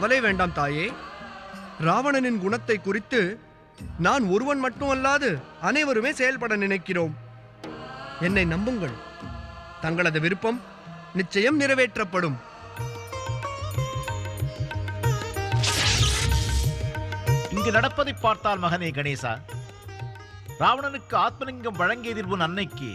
கவலை வேண்டாம் தாயே ராவணனின் குணத்தை குறித்து நான் ஒருவன் மட்டுமல்லாது அனைவருமே செயல்பட நினைக்கிறோம் என்னை நம்புங்கள் தங்களது விருப்பம் நிச்சயம் நிறைவேற்றப்படும் இங்கு நடப்பதை பார்த்தால் மகனே கணேசா ராவணனுக்கு ஆத்மலிங்கம் வழங்கியதில் உன் அன்னைக்கு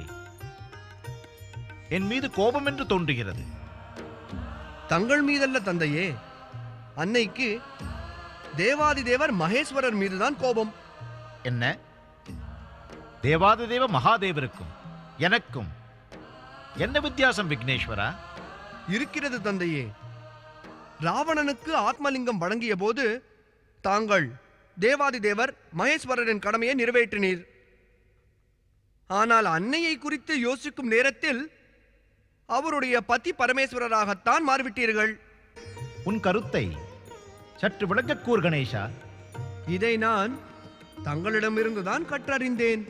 என் மீது கோபம் என்று தோன்றுகிறது தங்கள் மீதல்ல தந்தையே அன்னைக்கு தேவாதி தேவர் மகேஸ்வரர் மீதுதான் கோபம் என்ன தேவாதிதேவ மகாதேவருக்கும் எனக்கும் என்ன வித்தியாசம் விக்னேஸ்வரா இருக்கிறது தந்தையே ராவணனுக்கு ஆத்மலிங்கம் வழங்கிய போது தாங்கள் தேவாதி தேவர் மகேஸ்வரரின் கடமையை நிறைவேற்றினீர் ஆனால் அன்னையை குறித்து யோசிக்கும் நேரத்தில் அவருடைய பதி பரமேஸ்வரராகத்தான் மாறிவிட்டீர்கள் உன் கருத்தை சற்று விளக்கக் கூர் கணேஷா இதை நான் தங்களிடமிருந்துதான் கற்றறிந்தேன்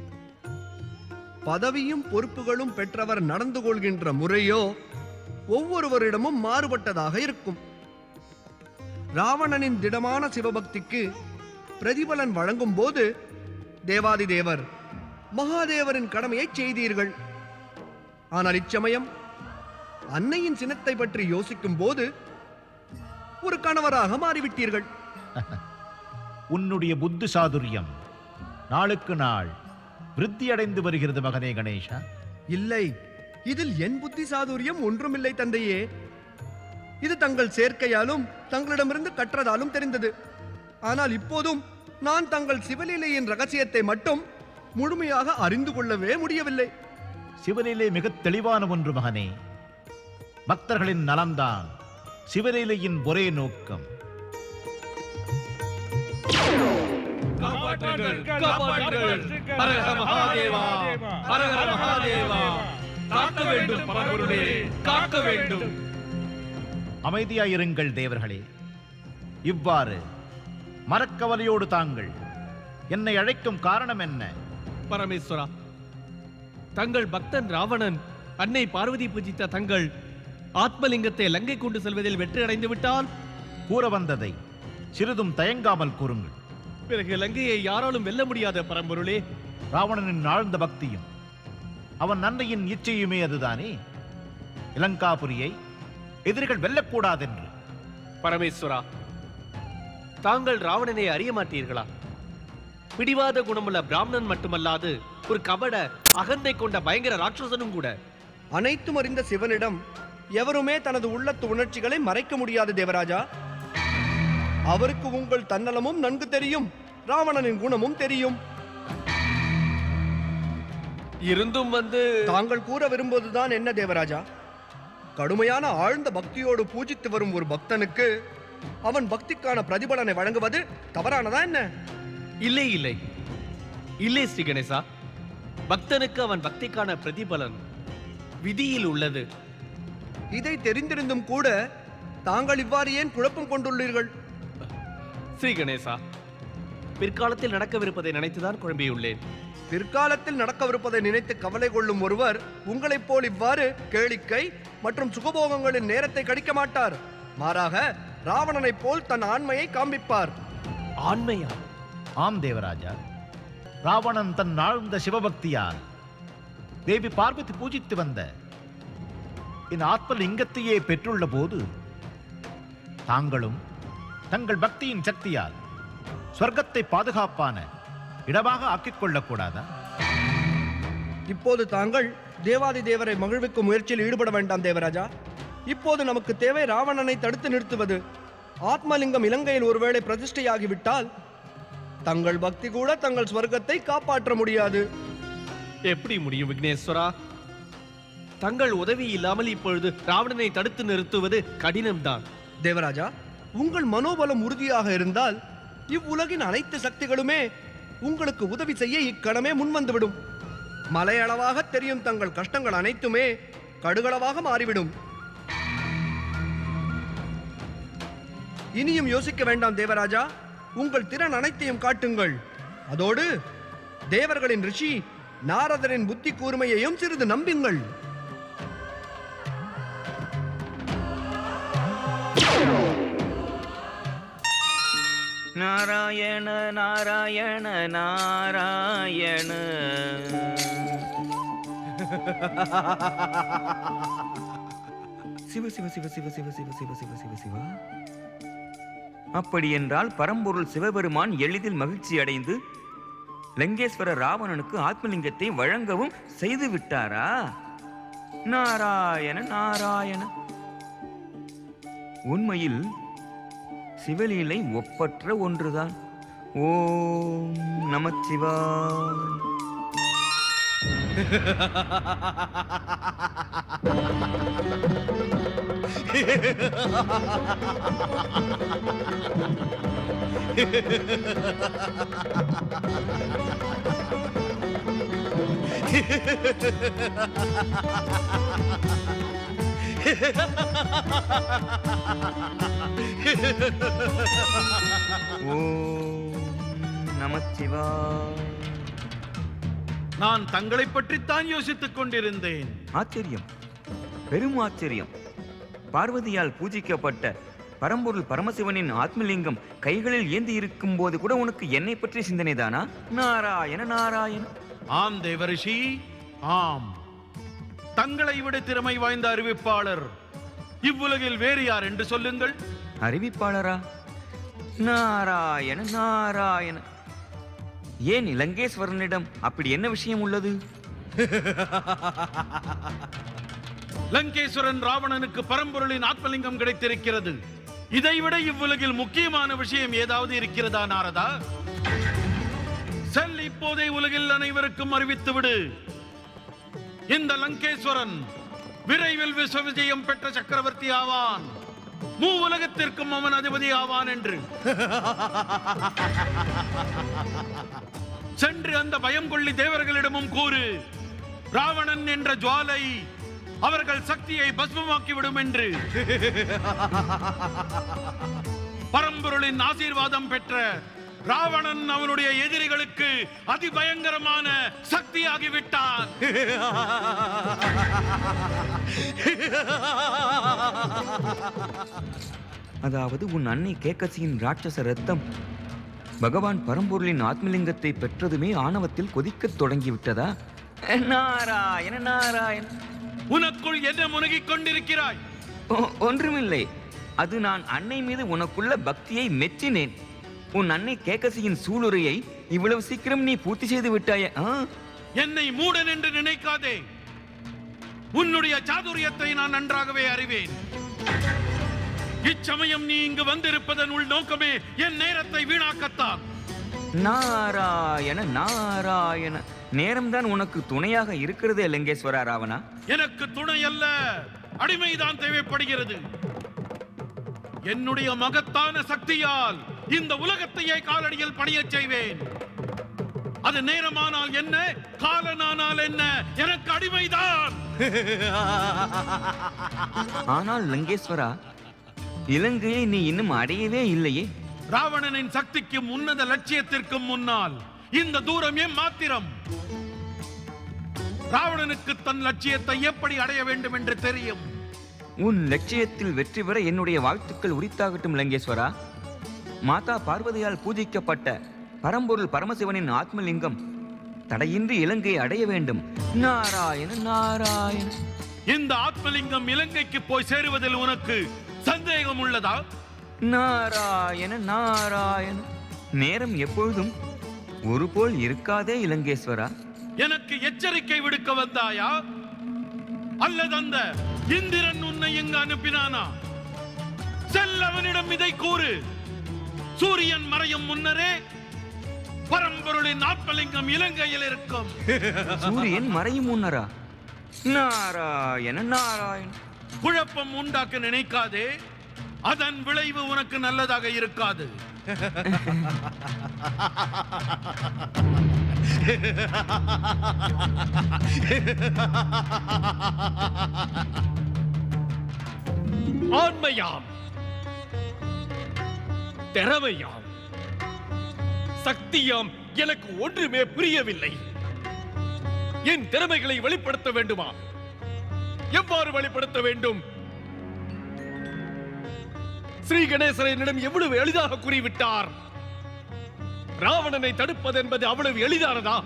பதவியும் பொறுப்புகளும் பெற்றவர் நடந்து கொள்கின்ற முறையோ ஒவ்வொருவரிடமும் மாறுபட்டதாக இருக்கும் ராவணனின் திடமான சிவபக்திக்கு பிரதிபலன் வழங்கும் போது தேவாதி தேவர் மகாதேவரின் கடமையை செய்தீர்கள் ஆனால் இச்சமயம் அன்னையின் சினத்தை பற்றி யோசிக்கும் போது ஒரு கணவராக மாறிவிட்டீர்கள் உன்னுடைய புத்தி சாதுரியம் நாளுக்கு நாள் விருத்தியடைந்து வருகிறது மகனே கணேஷா இல்லை இதில் என் புத்தி சாதுரியம் ஒன்றுமில்லை தந்தையே இது தங்கள் சேர்க்கையாலும் தங்களிடமிருந்து கற்றதாலும் தெரிந்தது ஆனால் இப்போதும் நான் தங்கள் சிவலீலையின் ரகசியத்தை மட்டும் முழுமையாக அறிந்து கொள்ளவே முடியவில்லை சிவனிலே மிகத் தெளிவான ஒன்று மகனே பக்தர்களின் நலம்தான் சிவலீலையின் ஒரே நோக்கம் காப்பாற்றுங்கள் காப்பாற்றுங்கள் ஹரஹர மகாதேவா ஹரஹர மகாதேவா காக்க வேண்டும் பரம்பொருளே காக்க வேண்டும் அமைதியாயிருங்கள் தேவர்களே இவ்வாறு மரக்கவலையோடு தாங்கள் என்னை அழைக்கும் காரணம் என்ன பரமேஸ்வரா தங்கள் பக்தன் ராவணன் அன்னை பார்வதி பூஜித்த தங்கள் ஆத்மலிங்கத்தை லங்கை கொண்டு செல்வதில் வெற்றி அடைந்து விட்டால் கூற வந்ததை சிறிதும் தயங்காமல் கூறுங்கள் பிறகு லங்கையை யாராலும் வெல்ல முடியாத பரம்பொருளே ராவணனின் ஆழ்ந்த பக்தியும் அவன் நன்மையின் இச்சையுமே அதுதானே இலங்காபுரியை எதிரிகள் வெல்லக்கூடாதென்று பரமேஸ்வரா தாங்கள் ராவணனை அறிய மாட்டீர்களா பிடிவாத குணமுள்ள பிராமணன் மட்டுமல்லாது ஒரு கபட அகந்தை கொண்ட பயங்கர ராட்சசனும் கூட அனைத்தும் அறிந்த சிவனிடம் எவருமே தனது உள்ளத்து உணர்ச்சிகளை மறைக்க முடியாது தேவராஜா அவருக்கு உங்கள் தன்னலமும் நன்கு தெரியும் ராவணனின் குணமும் தெரியும் இருந்தும் வந்து தாங்கள் கூற விரும்புவதுதான் என்ன தேவராஜா கடுமையான ஆழ்ந்த பக்தியோடு பூஜித்து வரும் ஒரு பக்தனுக்கு அவன் பக்திக்கான பிரதிபலனை வழங்குவது தவறானதா என்ன இல்லை இல்லை இல்லை ஸ்ரீ கணேசா பக்தனுக்கு அவன் பக்திக்கான பிரதிபலன் விதியில் உள்ளது இதை தெரிந்திருந்தும் கூட தாங்கள் இவ்வாறு ஏன் குழப்பம் கொண்டுள்ளீர்கள் ஸ்ரீ கணேசா பிற்காலத்தில் நடக்கவிருப்பதை நினைத்துதான் குழம்பியுள்ளேன் பிற்காலத்தில் நடக்கவிருப்பதை நினைத்து கவலை கொள்ளும் ஒருவர் உங்களைப் போல் இவ்வாறு கேளிக்கை மற்றும் சுகபோகங்களின் நேரத்தை கடிக்க மாட்டார் மாறாக ராவணனைப் போல் தன் ஆண்மையை காண்பிப்பார் ஆண்மையா ஆம் தேவராஜா ராவணன் தன் ஆழ்ந்த சிவபக்தியால் தேவி பார்வதி பூஜித்து வந்த என் ஆத்மலிங்கத்தையே பெற்றுள்ள போது தாங்களும் தங்கள் பக்தியின் சக்தியால் சொர்க்கத்தை பாதுகாப்பான இடமாக ஆக்கிக் கொள்ளக்கூடாதா இப்போது தாங்கள் தேவாதி தேவரை மகிழ்விக்கும் முயற்சியில் ஈடுபட வேண்டாம் தேவராஜா இப்போது நமக்கு தேவை ராவணனை தடுத்து நிறுத்துவது ஆத்மலிங்கம் இலங்கையில் ஒருவேளை பிரதிஷ்டையாகிவிட்டால் தங்கள் பக்தி கூட தங்கள் ஸ்வர்க்கத்தை காப்பாற்ற முடியாது எப்படி முடியும் விக்னேஸ்வரா தங்கள் உதவி இல்லாமல் இப்பொழுது ராவணனை தடுத்து நிறுத்துவது கடினம்தான் தேவராஜா உங்கள் மனோபலம் உறுதியாக இருந்தால் இவ்வுலகின் அனைத்து சக்திகளுமே உங்களுக்கு உதவி செய்ய இக்கணமே முன்வந்துவிடும் மலையளவாக தெரியும் தங்கள் கஷ்டங்கள் அனைத்துமே கடுகளவாக மாறிவிடும் இனியும் யோசிக்க வேண்டாம் தேவராஜா உங்கள் திறன் அனைத்தையும் காட்டுங்கள் அதோடு தேவர்களின் ரிஷி நாரதரின் புத்தி கூர்மையையும் சிறிது நம்புங்கள் நாராயண நாராயண நாராயண சிவ சிவ சிவ சிவ சிவ சிவ சிவ சிவ சிவ சிவா அப்படி என்றால் பரம்பொருள் சிவபெருமான் எளிதில் மகிழ்ச்சி அடைந்து லங்கேஸ்வர ராவணனுக்கு ஆத்மலிங்கத்தை வழங்கவும் செய்து விட்டாரா நாராயண நாராயண உண்மையில் சிவலீலை ஒப்பற்ற ஒன்றுதான் ஓம் நமச்சிவாய் ஓம் நமச்சிவாய் நான் தங்களை பற்றித்தான் யோசித்துக் கொண்டிருந்தேன் ஆச்சரியம் பெரும் ஆச்சரியம் பார்வதியால் பூஜிக்கப்பட்ட பரம்பொருள் பரமசிவனின் ஆத்மலிங்கம் கைகளில் ஏந்தி இருக்கும் போது கூட உனக்கு என்னை பற்றி சிந்தனைதானா நாராயண நாராயண ஆம் தேவரிஷி ஆம் தங்களை விட திறமை வாய்ந்த அறிவிப்பாளர் இவ்வுலகில் வேறு யார் என்று சொல்லுங்கள் அறிவிப்பாளரா நாராயண நாராயண ஏன் இலங்கேஸ்வரனிடம் அப்படி என்ன விஷயம் உள்ளது லங்கேஸ்வரன் ராவணனுக்கு பரம்பொருளின் ஆத்மலிங்கம் கிடைத்திருக்கிறது இதைவிட இவ்வுலகில் முக்கியமான விஷயம் ஏதாவது இருக்கிறதா நாரதா செல் இப்போதே உலகில் அனைவருக்கும் அறிவித்து விடு இந்த லங்கேஸ்வரன் விரைவில் விஸ்வ விஜயம் பெற்ற சக்கரவர்த்தி ஆவான் மூ உலகத்திற்கும் அவன் அதிபதி ஆவான் என்று சென்று அந்த பயம் கொள்ளி தேவர்களிடமும் கூறு ராவணன் என்ற ஜுவாலை அவர்கள் சக்தியை பஸ்மமாக்கி விடும் என்று பரம்பொருளின் ஆசீர்வாதம் பெற்ற ராவணன் அவனுடைய எதிரிகளுக்கு அதிபயங்கரமான சக்தியாகி விட்டான் அதாவது உன் அன்னை கேக்கசியின் ராட்சச ரத்தம் பகவான் பரம்பொருளின் ஆத்மலிங்கத்தை பெற்றதுமே ஆணவத்தில் கொதிக்கத் தொடங்கிவிட்டதா நாராயண நாராயண உனக்குள் என்ன முனகிக் கொண்டிருக்கிறாய் ஒ- ஒன்றுமில்லை அது நான் அன்னை மீது உனக்குள்ள பக்தியை மெச்சினேன் உன் அன்னை கேக்கசியின் சூளுரையை இவ்வளவு சீக்கிரம் நீ பூர்த்தி செய்து விட்டாயே ஆ? என்னை மூடன் என்று நினைக்காதே உன்னுடைய சாதுரியத்தை நான் நன்றாகவே அறிவேன் இச்சமயம் நீ இங்கு வந்திருப்பதன் உள் நோக்கமே என் நேரத்தை வீணாக்கத்தான் நாராயண நாராயண நேரம்தான் உனக்கு துணையாக இருக்கிறதே லிங்கேஸ்வரா ராவணா எனக்கு துணை அல்ல அடிமைதான் தேவைப்படுகிறது என்னுடைய மகத்தான சக்தியால் இந்த உலகத்தையே காலடியில் பணியச் செய்வேன் அது நேரமானால் என்ன காலனானால் என்ன எனக்கு அடிமைதான் ஆனால் லிங்கேஸ்வரா இலங்கையை நீ இன்னும் அடையவே இல்லையே ராவணனின் சக்திக்கும் உன்னத லட்சியத்திற்கும் முன்னால் இந்த தூரம் ஏன் மாத்திரம் ராவணனுக்கு தன் லட்சியத்தை எப்படி அடைய வேண்டும் என்று தெரியும் உன் லட்சியத்தில் வெற்றி பெற என்னுடைய வாழ்த்துக்கள் உரித்தாகட்டும் லங்கேஸ்வரா மாதா பார்வதியால் பூஜிக்கப்பட்ட பரம்பொருள் பரமசிவனின் ஆத்மலிங்கம் தடையின்றி இலங்கையை அடைய வேண்டும் நாராயண நாராயண இந்த ஆத்மலிங்கம் இலங்கைக்கு போய் சேருவதில் உனக்கு சந்தேகம் உள்ளதா நாராயண நாராயண நேரம் எப்பொழுதும் ஒருபோல் இருக்காதே இலங்கேஸ்வரா எனக்கு எச்சரிக்கை விடுக்க வந்தாயா அல்லது அந்த இந்திரன் உன்னை எங்கு அனுப்பினானா செல் அவனிடம் இதை கூறு சூரியன் மறையும் முன்னரே பரம்பொருளின் ஆத்மலிங்கம் இலங்கையில் இருக்கும் சூரியன் மறையும் முன்னரா நாராயண நாராயண குழப்பம் உண்டாக்க நினைக்காதே அதன் விளைவு உனக்கு நல்லதாக இருக்காது ஆண்மையாம் திறமையாம் சக்தியாம் எனக்கு ஒன்றுமே புரியவில்லை என் திறமைகளை வெளிப்படுத்த வேண்டுமா எவ்வாறு வெளிப்படுத்த வேண்டும் ஸ்ரீ கணேசன் என்னிடம் எவ்வளவு எளிதாக கூறிவிட்டார் ராவணனை தடுப்பது என்பது அவ்வளவு எளிதானதா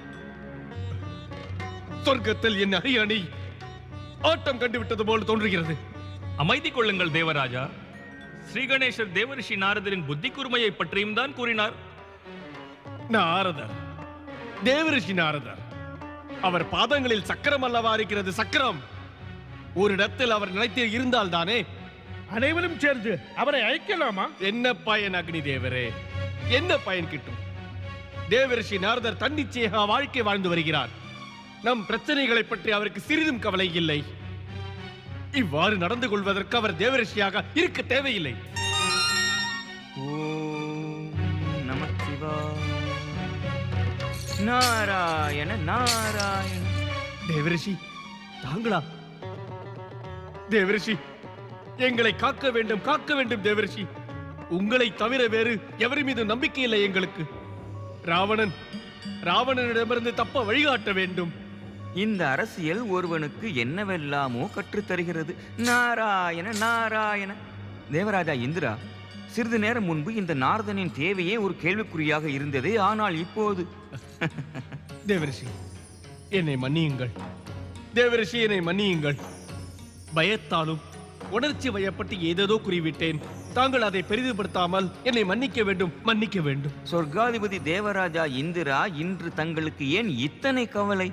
சொர்க்கத்தில் என் அரி அணி ஆட்டம் கண்டுவிட்டது போல் தோன்றுகிறது அமைதி கொள்ளுங்கள் தேவராஜா ஸ்ரீகணேசர் தேவரிஷி நாரதரின் புத்தி கூர்மையை பற்றியும் தான் கூறினார் நாரதர் தேவரிஷி நாரதர் அவர் பாதங்களில் சக்கரம் அல்லவா இருக்கிறது சக்கரம் ஒரு இடத்தில் அவர் நினைத்து இருந்தால் தானே அனைவரும் சேர்ந்து அவரை அழைக்கலாமா என்ன பயன் அக்னி தேவரே என்ன பயன் கிட்டும் தேவரிஷி நாரதர் தன்னிச்சையாக வாழ்க்கை வாழ்ந்து வருகிறார் நம் பிரச்சனைகளை பற்றி அவருக்கு சிறிதும் கவலை இல்லை இவ்வாறு நடந்து கொள்வதற்கு அவர் தேவரிஷியாக இருக்க தேவையில்லை ஓம் நம நாராயண நாராயண தேவரிஷி தாங்களா தேவரிஷி எங்களை காக்க வேண்டும் காக்க வேண்டும் தேவரிஷி உங்களை தவிர வேறு எவர் மீது நம்பிக்கை இல்லை எங்களுக்கு ராவணன் ராவணனிடமிருந்து தப்ப வழிகாட்ட வேண்டும் இந்த அரசியல் ஒருவனுக்கு என்னவெல்லாமோ கற்றுத்தருகிறது நாராயண நாராயண தேவராஜா இந்திரா சிறிது நேரம் முன்பு இந்த நாரதனின் தேவையே ஒரு கேள்விக்குறியாக இருந்தது ஆனால் இப்போது தேவரிஷி என்னை மன்னியுங்கள் தேவரிஷி என்னை மன்னியுங்கள் பயத்தாலும் உணர்ச்சி வயப்பட்டு ஏதேதோ குறிவிட்டேன் தாங்கள் அதை பெரிதுபடுத்தாமல் என்னை மன்னிக்க வேண்டும் மன்னிக்க வேண்டும் சொர்க்காதிபதி தேவராஜா இந்திரா இன்று தங்களுக்கு ஏன் இத்தனை கவலை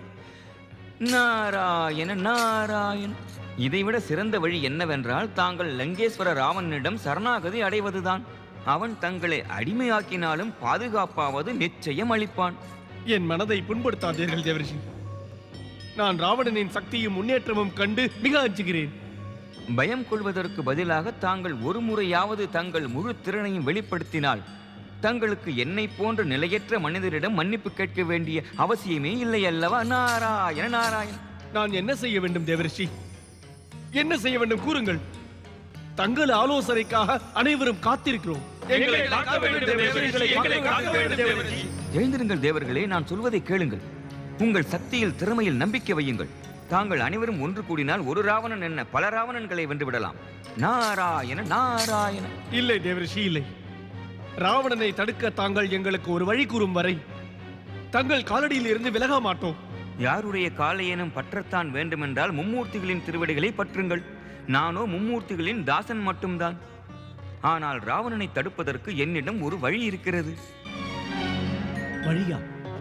நாராயண நாராயண இதைவிட சிறந்த வழி என்னவென்றால் தாங்கள் லங்கேஸ்வர ராவணனிடம் சரணாகதி அடைவதுதான் அவன் தங்களை அடிமையாக்கினாலும் பாதுகாப்பாவது நிச்சயம் அளிப்பான் என் மனதை புண்படுத்தாதீர்கள் தேவரிஷி நான் ராவணனின் சக்தியும் முன்னேற்றமும் கண்டு மிக அஞ்சுகிறேன் பயம் கொள்வதற்கு பதிலாக தாங்கள் ஒரு முறையாவது தங்கள் முழு திறனையும் வெளிப்படுத்தினால் தங்களுக்கு என்னை போன்ற நிலையற்ற மனிதரிடம் மன்னிப்பு கேட்க வேண்டிய அவசியமே இல்லை அல்லவா நாராயண நாராயண நான் என்ன செய்ய வேண்டும் தேவரிஷி என்ன செய்ய வேண்டும் கூறுங்கள் தங்கள் ஆலோசனைக்காக அனைவரும் காத்திருக்கிறோம் எங்களை காக்க வேண்டும் தேவரிஷி, எங்களை காக்க வேண்டும் தேவரிஷி. எழுந்திருங்கள் தேவர்களே நான் சொல்வதை கேளுங்கள் உங்கள் சக்தியில் திறமையில் நம்பிக்கை வையுங்கள் தாங்கள் அனைவரும் ஒன்று கூடினால் ஒரு ராவணன் என்ன பல ராவணன்களை வென்று விடலாம் நாராயண நாராயண இல்லை தேவரிஷி இல்லை ராவணனை தடுக்க தாங்கள் எங்களுக்கு ஒரு வழி கூறும் வரை தங்கள் காலடியில் இருந்து விலக மாட்டோம் யாருடைய காலையேனும் பற்றத்தான் வேண்டுமென்றால் மும்மூர்த்திகளின் திருவடிகளை பற்றுங்கள் நானோ மும்மூர்த்திகளின் தாசன் மட்டும்தான் ஆனால் ராவணனை தடுப்பதற்கு என்னிடம் ஒரு வழி இருக்கிறது வழியா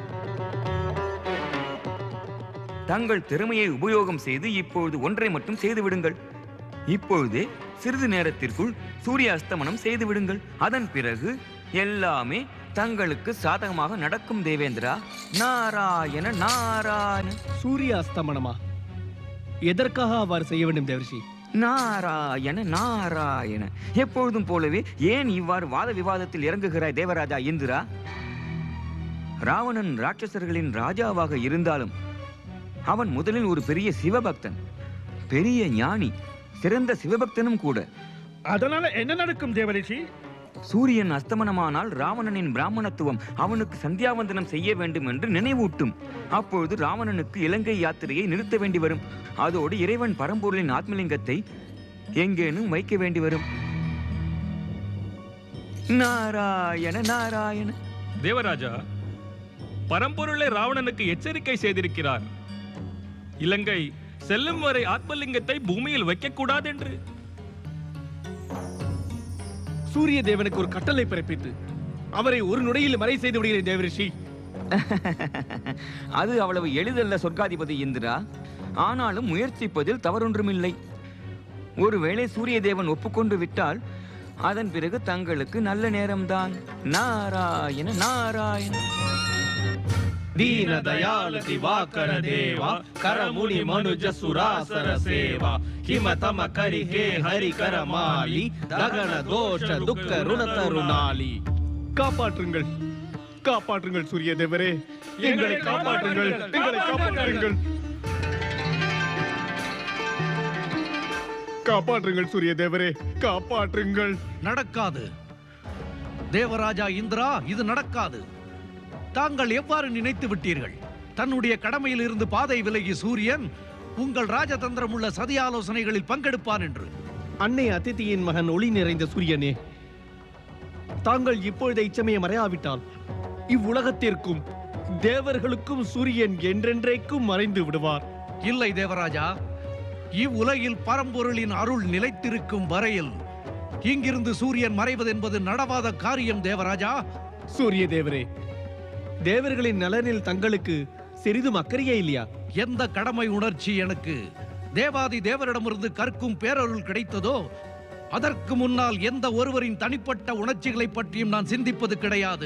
தங்கள் திறமையை உபயோகம் செய்து இப்பொழுது ஒன்றை மட்டும் செய்து விடுங்கள் இப்பொழுதே சிறிது நேரத்திற்குள் சூரிய அஸ்தமனம் செய்து விடுங்கள் அதன் பிறகு எல்லாமே தங்களுக்கு சாதகமாக நடக்கும் தேவேந்திரா நாராயண நாராயண சூரிய அஸ்தமனமா எதற்காக அவ்வாறு செய்ய வேண்டும் தேவரிஷி நாராயண நாராயண எப்பொழுதும் போலவே ஏன் இவ்வாறு வாத விவாதத்தில் இறங்குகிறாய் தேவராஜா இந்திரா ராவணன் ராட்சசர்களின் ராஜாவாக இருந்தாலும் அவன் முதலில் ஒரு பெரிய சிவபக்தன் பெரிய ஞானி சிறந்த சிவபக்தனும் கூட அதனால என்ன நடக்கும் தேவரிஷி சூரியன் அஸ்தமனமானால் ராவணனின் பிராமணத்துவம் அவனுக்கு சந்தியாவந்தனம் செய்ய வேண்டும் என்று நினைவூட்டும் அப்பொழுது ராவணனுக்கு இலங்கை யாத்திரையை நிறுத்த வேண்டி வரும் அதோடு இறைவன் பரம்பொருளின் ஆத்மலிங்கத்தை எங்கேனும் வைக்க வேண்டி வரும் நாராயண நாராயண தேவராஜா பரம்பொருளை ராவணனுக்கு எச்சரிக்கை செய்திருக்கிறார் இலங்கை செல்லும் வரை ஆத்மலிங்கத்தை பூமியில் வைக்கக்கூடாது என்று சூரிய தேவனுக்கு ஒரு கட்டளை பிறப்பித்து அவரை ஒரு நொடியில் மறை செய்து விடுகிறேன் தேவரிஷி அது அவ்வளவு எளிதல்ல சொர்க்காதிபதி இந்திரா ஆனாலும் முயற்சிப்பதில் தவறொன்றுமில்லை ஒருவேளை சூரிய தேவன் ஒப்புக்கொண்டு விட்டால் அதன் பிறகு தங்களுக்கு நல்ல நேரம்தான் நாராயண நாராயண ದೀನ ದಯಾಳ ದಿವಾಕರ ದೇವ ಕರಮುನಿ ಮನುಜ ಸುರಾಸರ ಸೇವಾ ಹಿಮ ತಮ ಕರಿಗೆ ಹರಿಕರ ಮಾಲಿ ದಗನ தோஷ துக்க ருண தருணாலி காப்பாற்றுங்கள் காப்பாற்றுங்கள் சூரிய தேவரே எங்களை காப்பாற்றுங்கள் எங்களை காப்பாற்றுங்கள் காப்பாற்றுங்கள் சூரிய தேவரே காப்பாற்றுங்கள் நடக்காது தேவராஜா இந்திரா இது நடக்காது தாங்கள் எவ்வாறு நினைத்து விட்டீர்கள் தன்னுடைய கடமையில் இருந்து பாதை விலகி சூரியன் உங்கள் ராஜதந்திரம் உள்ள சதி ஆலோசனைகளில் பங்கெடுப்பான் என்று அன்னை அதித்தியின் மகன் ஒளி நிறைந்த சூரியனே தாங்கள் இப்பொழுது இச்சமயம் மறையாவிட்டால் இவ்வுலகத்திற்கும் தேவர்களுக்கும் சூரியன் என்றென்றைக்கும் மறைந்து விடுவார் இல்லை தேவராஜா இவ்வுலகில் பரம்பொருளின் அருள் நிலைத்திருக்கும் வரையில் இங்கிருந்து சூரியன் மறைவதென்பது நடவாத காரியம் தேவராஜா சூரிய தேவரே தேவர்களின் நலனில் தங்களுக்கு சிறிதும் அக்கறையே இல்லையா எந்த கடமை உணர்ச்சி எனக்கு தேவாதி தேவரிடமிருந்து கற்கும் பேரருள் கிடைத்ததோ அதற்கு முன்னால் எந்த ஒருவரின் தனிப்பட்ட உணர்ச்சிகளை பற்றியும் நான் சிந்திப்பது கிடையாது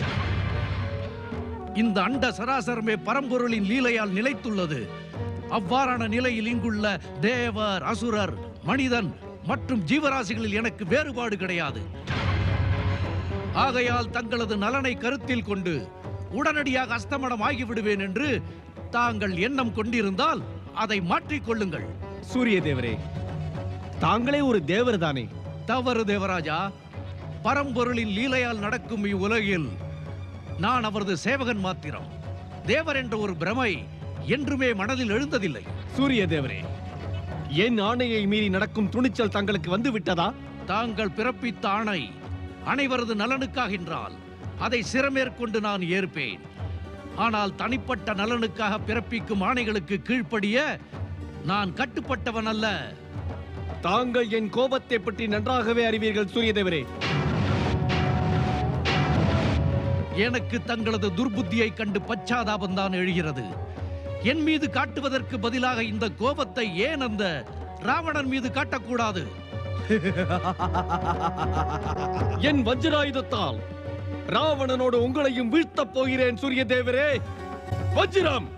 இந்த அண்ட சராசரமே பரம்பொருளின் லீலையால் நிலைத்துள்ளது அவ்வாறான நிலையில் இங்குள்ள தேவர் அசுரர் மனிதன் மற்றும் ஜீவராசிகளில் எனக்கு வேறுபாடு கிடையாது ஆகையால் தங்களது நலனை கருத்தில் கொண்டு உடனடியாக அஸ்தமனம் ஆகிவிடுவேன் என்று தாங்கள் எண்ணம் கொண்டிருந்தால் அதை மாற்றிக் கொள்ளுங்கள் சூரிய தேவரே தாங்களே ஒரு தேவர் தானே தவறு தேவராஜா பரம்பொருளின் லீலையால் நடக்கும் இவ்வுலகில் நான் அவரது சேவகன் மாத்திரம் தேவர் என்ற ஒரு பிரமை என்றுமே மனதில் எழுந்ததில்லை சூரிய தேவரே என் ஆணையை மீறி நடக்கும் துணிச்சல் தங்களுக்கு வந்து விட்டதா தாங்கள் பிறப்பித்த ஆணை அனைவரது நலனுக்காகின்றால் அதை சிறமேற்கொண்டு நான் ஏற்பேன் ஆனால் தனிப்பட்ட நலனுக்காக பிறப்பிக்கும் ஆணைகளுக்கு கீழ்ப்படிய நான் கட்டுப்பட்டவன் அல்ல தாங்கள் என் கோபத்தை பற்றி நன்றாகவே அறிவீர்கள் சூரிய தேவரே எனக்கு தங்களது துர்புத்தியை கண்டு பச்சாதாபம் தான் எழுகிறது என் மீது காட்டுவதற்கு பதிலாக இந்த கோபத்தை ஏன் அந்த ராவணன் மீது காட்டக்கூடாது என் வஜ்ராயுதத்தால் ராவணனோடு உங்களையும் வீழ்த்தப் போகிறேன் சூரிய தேவரே வஜ்ரம்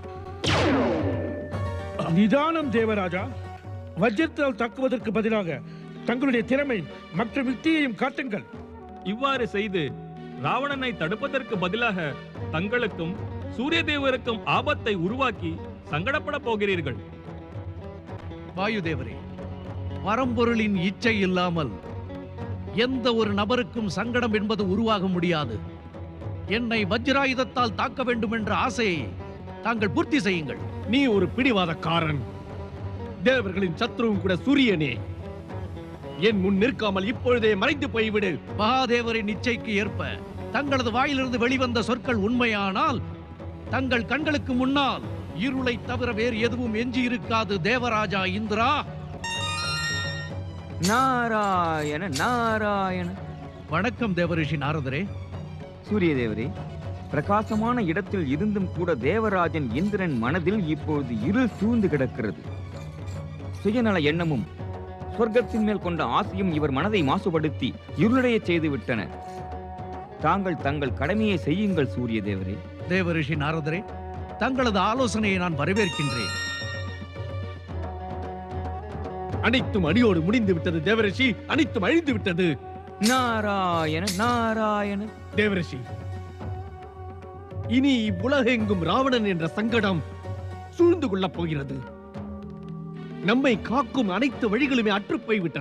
நிதானம் தேவராஜா வஜ்ரத்தால் தாக்குவதற்கு பதிலாக தங்களுடைய திறமை மற்றும் யுக்தியையும் காட்டுங்கள் இவ்வாறு செய்து ராவணனை தடுப்பதற்கு பதிலாக தங்களுக்கும் சூரிய தேவருக்கும் ஆபத்தை உருவாக்கி சங்கடப்பட போகிறீர்கள் வாயுதேவரே பரம்பொருளின் இச்சை இல்லாமல் எந்த ஒரு நபருக்கும் சங்கடம் என்பது உருவாக முடியாது என்னை வஜ்ராயுதத்தால் தாக்க வேண்டும் என்ற ஆசையை தாங்கள் பூர்த்தி செய்யுங்கள் நீ ஒரு பிடிவாதக்காரன் தேவர்களின் சத்ருவும் கூட சூரியனே என் முன் நிற்காமல் இப்பொழுதே மறைந்து போய்விடு மகாதேவரின் இச்சைக்கு ஏற்ப தங்களது வாயிலிருந்து வெளிவந்த சொற்கள் உண்மையானால் தங்கள் கண்களுக்கு முன்னால் இருளை தவிர வேறு எதுவும் எஞ்சி இருக்காது தேவராஜா இந்திரா நாராயண நாராயண வணக்கம் தேவரிஷி நாரதரே சூரிய தேவரே பிரகாசமான இடத்தில் இருந்தும் கூட தேவராஜன் இந்திரன் மனதில் இப்பொழுது இருள் சூழ்ந்து கிடக்கிறது சுயநல எண்ணமும் சொர்க்கத்தின் மேல் கொண்ட ஆசையும் இவர் மனதை மாசுபடுத்தி இருளடையச் செய்து விட்டன தாங்கள் தங்கள் கடமையை செய்யுங்கள் சூரிய தேவரே தேவரிஷி நாரதரே தங்களது ஆலோசனையை நான் வரவேற்கின்றேன் அனைத்தும் அடியோடு முடிந்து விட்டது தேவரிஷி அனைத்தும் அழிந்து விட்டது நாராயண நாராயண தேவரிஷி இனி இவ்வுலகெங்கும் ராவணன் என்ற சங்கடம் சூழ்ந்து கொள்ளப் போகிறது நம்மை காக்கும் அனைத்து வழிகளுமே அற்றுப்போய் விட்டன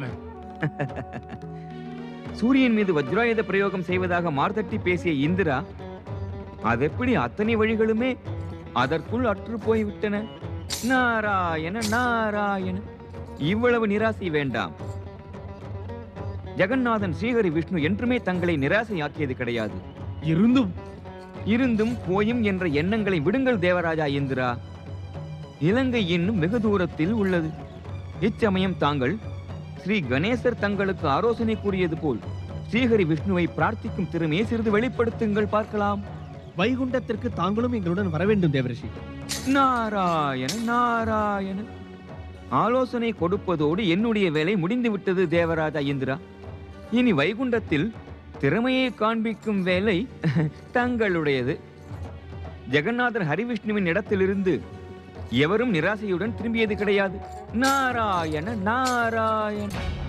சூரியன் மீது வஜ்ராயுத பிரயோகம் செய்வதாக மார்த்தட்டி பேசிய இந்திரா அதெப்படி அத்தனை வழிகளுமே அதற்குள் அற்று போய்விட்டன நாராயண நாராயண இவ்வளவு நிராசை வேண்டாம் ஜெகநாதன் ஸ்ரீஹரி விஷ்ணு என்றுமே தங்களை நிராசையாக்கியது கிடையாது இருந்தும் இருந்தும் போயும் என்ற எண்ணங்களை விடுங்கள் தேவராஜா இந்திரா இலங்கை இன்னும் வெகு தூரத்தில் உள்ளது இச்சமயம் தாங்கள் ஸ்ரீ கணேசர் தங்களுக்கு ஆலோசனை கூறியது போல் ஸ்ரீஹரி விஷ்ணுவை பிரார்த்திக்கும் திறமையை சிறிது வெளிப்படுத்துங்கள் பார்க்கலாம் வைகுண்டத்திற்கு தாங்களும் எங்களுடன் வர வேண்டும் தேவரிஷி நாராயண நாராயண ஆலோசனை கொடுப்பதோடு என்னுடைய வேலை முடிந்து விட்டது தேவராஜா இந்திரா இனி வைகுண்டத்தில் திறமையை காண்பிக்கும் வேலை தங்களுடையது ஜெகநாதர் ஹரிவிஷ்ணுவின் இடத்திலிருந்து எவரும் நிராசையுடன் திரும்பியது கிடையாது நாராயண நாராயண